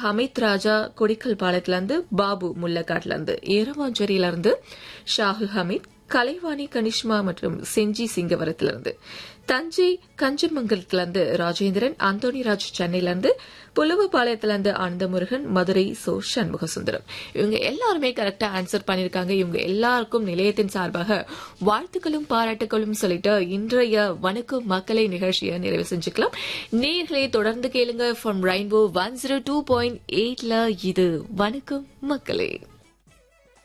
ஹமித் ராஜா கொடிக்கல் பாளையத்துல இருந்து பாபு முல்லக்காட்ல இருந்து ஏரவாஞ்சேரியில இருந்து ஷாகுல் ஹமீத் கலைவாணி கனிஷ்மா மற்றும் செஞ்சி சிங்கவரத்திலிருந்து தஞ்சை கஞ்சமங்கலத்திலிருந்து ராஜேந்திரன் அந்தோணிராஜ் சென்னையிலிருந்து புலுவபாளையத்திலிருந்து ஆனந்தமுருகன் மதுரை சோ சண்முக சுந்தரம் இவங்க எல்லாருமே கரெக்டா ஆன்சர் பண்ணிருக்காங்க இவங்க எல்லாருக்கும் நிலையத்தின் சார்பாக வாழ்த்துக்களும் பாராட்டுகளும் சொல்லிட்டு இன்றைய வணக்கம் மக்களை நிகழ்ச்சியை நிறைவு செஞ்சுக்கலாம் நேர்களை தொடர்ந்து கேளுங்க from rainbow one zero two point எயிட்ல இது வணக்கம் மக்களே